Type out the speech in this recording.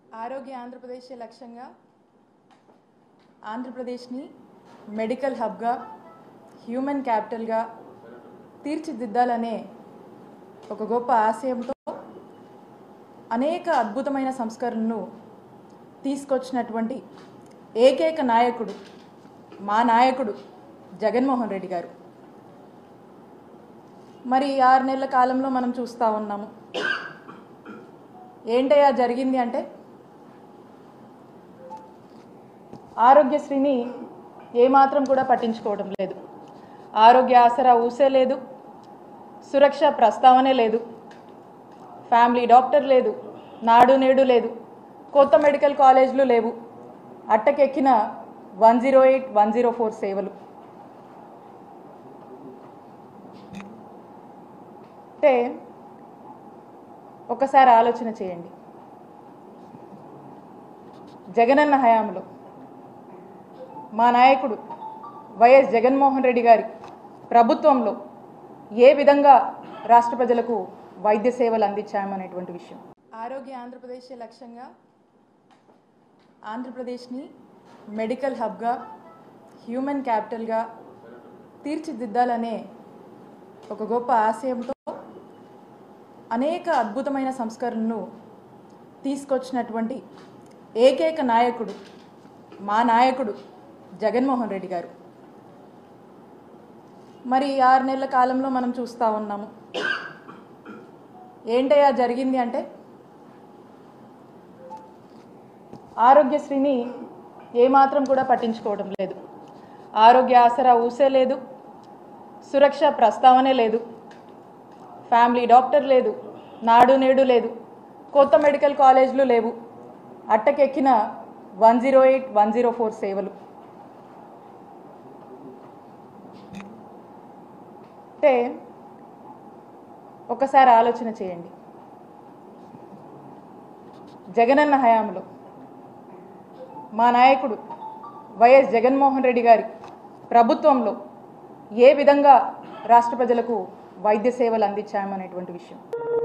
ఆరోగ్య ఆంధ్రప్రదేశ్ లక్ష్యంగా ఆంధ్రప్రదేశ్ని మెడికల్ హబ్గా హ్యూమన్ క్యాపిటల్గా తీర్చిదిద్దాలనే ఒక గొప్ప ఆశయంతో అనేక అద్భుతమైన సంస్కరణలను తీసుకొచ్చినటువంటి ఏకైక నాయకుడు మా నాయకుడు జగన్మోహన్ రెడ్డి గారు మరి ఈ ఆరు నెలల కాలంలో మనం చూస్తూ ఉన్నాము ఏంటయ్యా జరిగింది అంటే ఆరోగ్యశ్రీని ఏమాత్రం కూడా పట్టించుకోవడం లేదు ఆరోగ్య ఆసరా ఊసే లేదు సురక్ష ప్రస్తావనే లేదు ఫ్యామిలీ డాక్టర్ లేదు నాడు నేడు లేదు కొత్త మెడికల్ కాలేజీలు లేవు అట్టకెక్కిన one zero eight one zero four సేవలు అంటే ఒకసారి ఆలోచన చేయండి జగనన్న హయాంలో మా నాయకుడు వైఎస్ జగన్మోహన్ రెడ్డి గారి ప్రభుత్వంలో ఏ విధంగా రాష్ట్ర ప్రజలకు వైద్య సేవలు అందించామనేటువంటి విషయం ఆరోగ్య ఆంధ్రప్రదేశ్ లక్ష్యంగా ఆంధ్రప్రదేశ్ని మెడికల్ హబ్గా హ్యూమన్ క్యాపిటల్గా తీర్చిదిద్దాలనే ఒక గొప్ప ఆశయంతో అనేక అద్భుతమైన సంస్కరణలను తీసుకొచ్చినటువంటి ఏకైక నాయకుడు మా నాయకుడు జగన్మోహన్ రెడ్డి గారు మరి ఈ ఆరు నెలల కాలంలో మనం చూస్తూ ఉన్నాము ఏంటయ్యా జరిగింది అంటే ఆరోగ్యశ్రీని ఏమాత్రం కూడా పట్టించుకోవడం లేదు ఆరోగ్య ఆసరా ఊసే లేదు సురక్ష ప్రస్తావనే లేదు ఫ్యామిలీ డాక్టర్ లేదు నాడు నేడు లేదు కొత్త మెడికల్ కాలేజీలు లేవు అట్టకెక్కిన one zero eight one zero four సేవలు అంటే ఒకసారి ఆలోచన చేయండి జగనన్న హయాంలో మా నాయకుడు వైఎస్ జగన్మోహన్ రెడ్డి గారి ప్రభుత్వంలో ఏ విధంగా రాష్ట్ర ప్రజలకు వైద్య సేవలు అందించామనేటువంటి విషయం